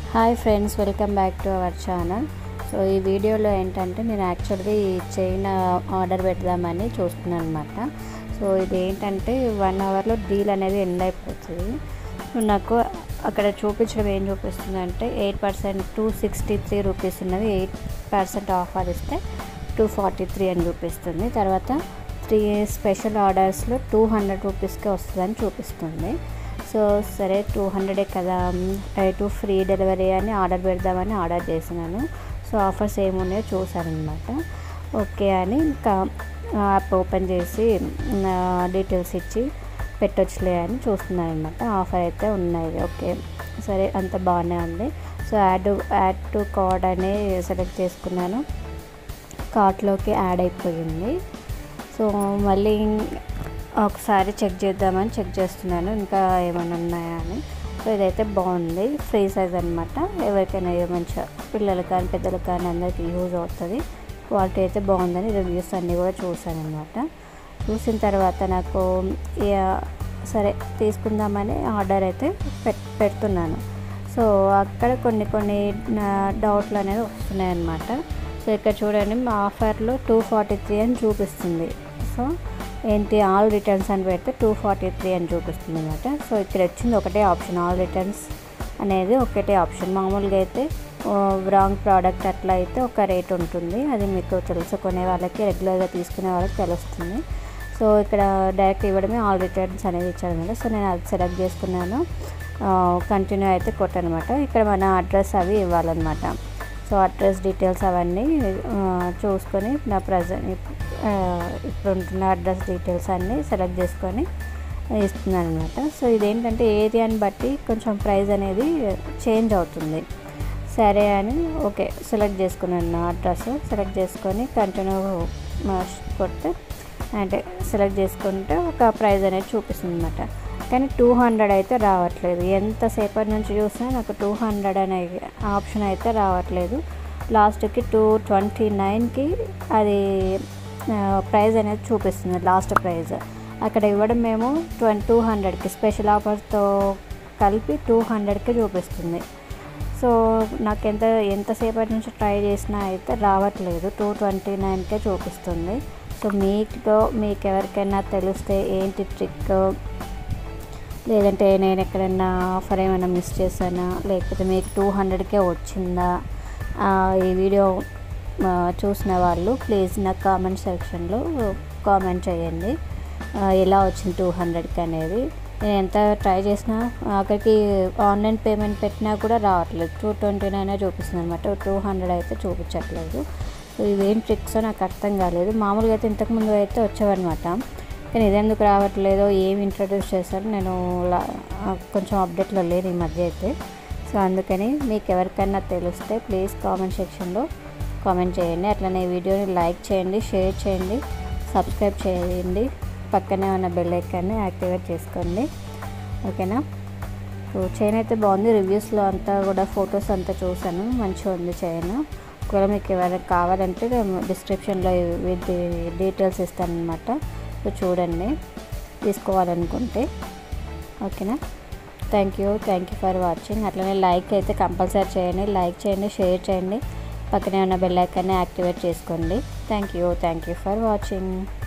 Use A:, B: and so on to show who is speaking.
A: hi friends welcome back to our channel so ఈ వీడియోలో ఏంటంటే నేను యాక్చువల్గా ఈ చైన్ ఆర్డర్ పెడదామని చూస్తున్నాను అనమాట సో ఇది ఏంటంటే వన్ అవర్లో డీల్ అనేది ఎండ్ అయిపోతుంది సో నాకు అక్కడ చూపించడం ఏం చూపిస్తుంది అంటే eight percent two sixty three rupees ఉన్నది ఎయిట్ పర్సెంట్ ఆఫర్ ఇస్తే టూ ఫార్టీ త్రీ అని చూపిస్తుంది తర్వాత త్రీ స్పెషల్ ఆర్డర్స్లో టూ హండ్రెడ్ రూపీస్కే వస్తుందని చూపిస్తుంది సో సరే టూ హండ్రెడే కదా టూ ఫ్రీ డెలివరీ అని ఆర్డర్ పెడదామని ఆర్డర్ చేసినాను సో ఆఫర్స్ ఏమున్నాయో చూసాను అనమాట ఓకే అని ఇంకా యాప్ ఓపెన్ చేసి డీటెయిల్స్ ఇచ్చి పెట్టొచ్చులే అని చూస్తున్నాను అనమాట ఆఫర్ అయితే ఉన్నాయి ఓకే సరే అంత బాగానే ఉంది so add add to cart అని సెలెక్ట్ చేసుకున్నాను కార్ట్లోకి యాడ్ అయిపోయింది సో మళ్ళీ ఒకసారి చెక్ చేద్దామని చెక్ చేస్తున్నాను ఇంకా ఏమైనా ఉన్నాయా అని సో ఇదైతే బాగుంది ఫ్రీ సైజ్ అనమాట ఎవరికైనా మంచిగా పిల్లలు కానీ పెద్దలు కానీ అందరికీ యూజ్ అవుతుంది క్వాలిటీ అయితే బాగుందని రివ్యూస్ అన్నీ కూడా చూసాను అనమాట చూసిన తర్వాత నాకు సరే తీసుకుందామని ఆర్డర్ అయితే పెట్ పెడుతున్నాను సో అక్కడ కొన్ని కొన్ని డౌట్లు అనేవి వస్తున్నాయి అన్నమాట సో ఇక్కడ చూడండి మా ఆఫర్లో టూ ఫార్టీ త్రీ అని చూపిస్తుంది సో ఏంటి ఆల్ రిటర్న్స్ అని పెడితే టూ ఫార్టీ త్రీ అని చూపిస్తుంది అనమాట సో ఇక్కడ వచ్చింది ఒకటే ఆప్షన్ ఆల్ రిటర్న్స్ అనేది ఒకటే ఆప్షన్ మామూలుగా అయితే రాంగ్ ప్రోడక్ట్ అట్లా అయితే ఒక రేట్ ఉంటుంది అది మీకు తెలుసుకునే వాళ్ళకి రెగ్యులర్గా తీసుకునే వాళ్ళకి తెలుస్తుంది సో ఇక్కడ డైరెక్ట్ ఇవ్వడమే ఆల్ రిటర్న్స్ అనేది ఇచ్చారనమాట సో నేను అది సెలెక్ట్ చేసుకున్నాను కంటిన్యూ అయితే కొట్టనమాట ఇక్కడ మన అడ్రస్ అవి ఇవ్వాలన్నమాట సో అడ్రస్ డీటెయిల్స్ అవన్నీ చూసుకొని నా ప్రజెంట్ ఇప్పుడు ఉంటున్న అడ్రస్ డీటెయిల్స్ అన్నీ సెలెక్ట్ చేసుకొని ఇస్తున్నాను అనమాట సో ఇదేంటంటే ఏరియాని బట్టి కొంచెం ప్రైస్ అనేది చేంజ్ అవుతుంది సరే అని ఓకే సెలెక్ట్ చేసుకున్నాను నా అడ్రస్ సెలెక్ట్ చేసుకొని కంటిన్యూ కొడితే అంటే సెలెక్ట్ చేసుకుంటే ఒక ప్రైస్ అనేది చూపిస్తుంది అనమాట కానీ టూ హండ్రెడ్ అయితే రావట్లేదు ఎంతసేపటి నుంచి చూసినా నాకు టూ హండ్రెడ్ అనే ఆప్షన్ అయితే రావట్లేదు లాస్ట్కి టూ ట్వంటీ నైన్కి అది ప్రైస్ అనేది చూపిస్తుంది లాస్ట్ ప్రైస్ అక్కడ ఇవ్వడం మేము ట్వంటీ టూ హండ్రెడ్కి స్పెషల్ ఆఫర్తో కలిపి టూ హండ్రెడ్కి చూపిస్తుంది సో నాకు ఎంత ఎంతసేపటి నుంచి ట్రై చేసినా అయితే రావట్లేదు టూ ట్వంటీ నైన్కే చూపిస్తుంది సో మీతో మీకు ఎవరికైనా తెలిస్తే ఏంటి ట్రిక్ లేదంటే నేను ఎక్కడైనా ఆఫర్ ఏమైనా మిస్ చేశానా లేకపోతే మీకు టూ హండ్రెడ్కే వచ్చిందా ఈ వీడియో చూసిన వాళ్ళు ప్లీజ్ నాకు కామెంట్ సెక్షన్లో కామెంట్ చేయండి ఎలా వచ్చింది టూ హండ్రెడ్కి అనేది నేను ఎంత ట్రై చేసినా అక్కడికి ఆన్లైన్ పేమెంట్ పెట్టినా కూడా రావట్లేదు టూ ట్వంటీ నైన్ చూపిస్తుంది అనమాట టూ హండ్రెడ్ అయితే చూపించట్లేదు సో ఇవేం ట్రిక్స్ నాకు అర్థం కాలేదు మామూలుగా అయితే ఇంతకుముందు అయితే వచ్చేవన్నమాట కానీ ఇదెందుకు రావట్లేదో ఏమి ఇంట్రడ్యూస్ చేశారు నేను కొంచెం అప్డేట్లో లేను ఈ మధ్య అయితే సో అందుకని మీకు ఎవరికైనా తెలిస్తే ప్లీజ్ కామెంట్ సెక్షన్లో కామెంట్ చేయండి అట్లనే వీడియోని లైక్ చేయండి షేర్ చేయండి సబ్స్క్రైబ్ చేయండి పక్కనే ఉన్న బెల్ ఐకాన్ని యాక్టివేట్ చేసుకోండి ఓకేనా సో చైన్ అయితే బాగుంది రివ్యూస్లో అంతా కూడా ఫొటోస్ అంతా చూసాను మంచిగా ఉంది చైన్ ఒకవేళ మీకు ఎవరైనా కావాలంటే డిస్క్రిప్షన్లో విత్ డీటెయిల్స్ ఇస్తాను అనమాట సో చూడండి తీసుకోవాలనుకుంటే ఓకేనా thank you thank you for watching అట్లనే లైక్ అయితే కంపల్సరీ చేయండి లైక్ చేయండి షేర్ చేయండి పక్కనే ఉన్న బెల్ ఐకాన్ని యాక్టివేట్ చేసుకోండి thank you thank you for watching